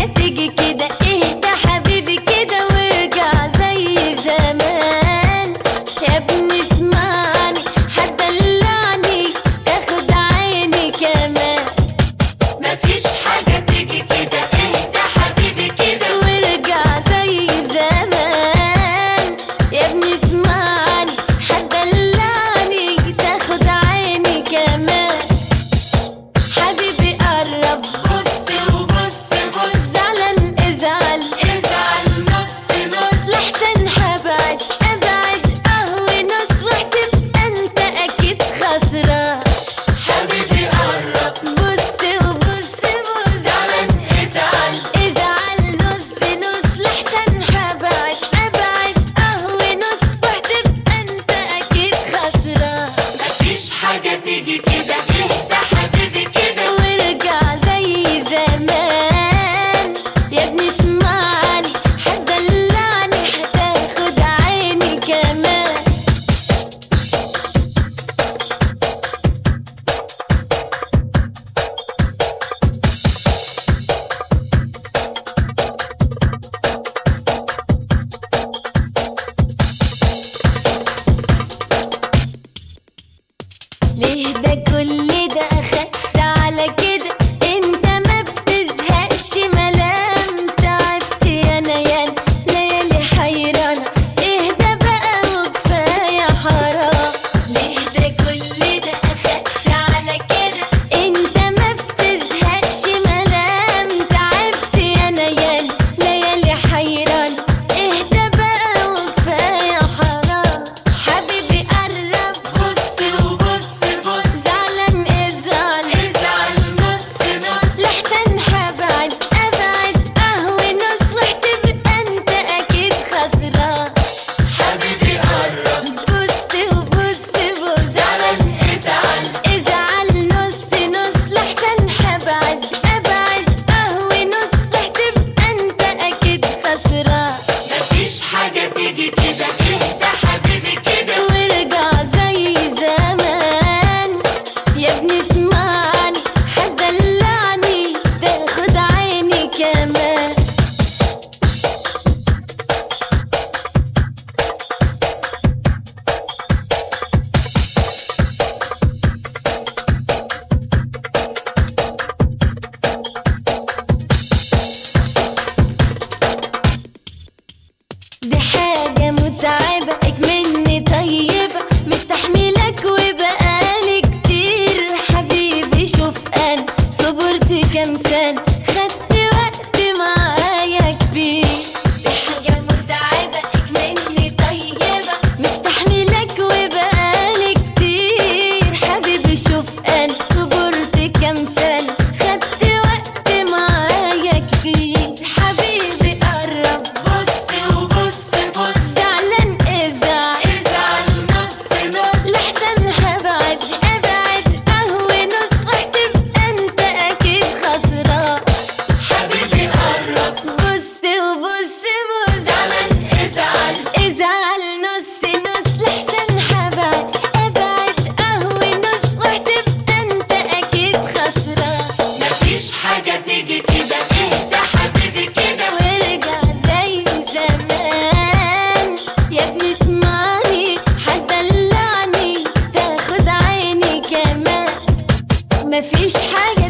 حاجة تيجي كده اهدى حبيبي كده وارجع زي زمان يا ابني اسمعني هتدلعني تاخد عيني كمان مفيش حاجة تيجي كده اهدى حبيبي كده وارجع زي زمان يا ابني اسمعني هتدلعني تاخد عيني كمان حبيبي قرب بص وبص بص زعلان ازعل ازعل نص نص لحسن حبعد ابعد قهوة نص وهتبقى انت اكيد خسران حبيبي قرب بص وبص بص زعلان ازعل ازعل نص نص لحسن حبعد ابعد قهوة نص وهتبقى انت اكيد خسران مفيش حاجة تيجي كده اهدى حبيبي كده وارجع زي زمان يا ابني اسمعني هتدلعني هتاخد عيني كمان ليه ده كل ده اخدت على كده انت ما بتزهقش ملام تعبت يا نيان ليالي حيرانة اهدى بقى وكفاية حرام ليه ده كل ده اخدت على كده انت ما بتزهقش ملام تعبت يا نيان ليالي حيرانة اهدى بقى وكفاية حرام حبيبي قرب بص وبص بص زعلان ازعل ازعل نص نص لحسن حبعد ابعد قهوة نص وهتبقى انت اكيد خسران حبيبي قرب بص وبص بص زعلان ازعل ازعل نص نص لحسن حبعد ابعد قهوة نص وهتبقى انت اكيد خسران مفيش حاجة تيجي كده اهدى حبيبي كده وارجع زي زمان يا ابني اسمعني هتدلعني تاخد عيني كمان دي حاجة متعبة مني طيبة مستحملك وبقالي كتير حبيبي شوف أنا صبرت كام سنة خدت وقت معايا كبير دي حاجة متعبة مني طيبة مستحملك وبقالي كتير حبيبي شوف أنا صبرت كام سنة خدت وقت معايا كبير حبيبي قرب بص وبص بص زعلان ازعل ازعل نص نص لحسن هبعد ابعد قهوة نص وهتبقى انت اكيد خسران حبيبي قرب بص وبص بص زعلان ازعل ازعل نص نص لحسن هبعد ابعد قهوة نص وهتبقى انت اكيد خسران مفيش حاجة تيجي كده اهدى حبيبي كده وارجع زي زمان يا ابني اسمعني هتدلعني تاخد عيني كمان مفيش حاجة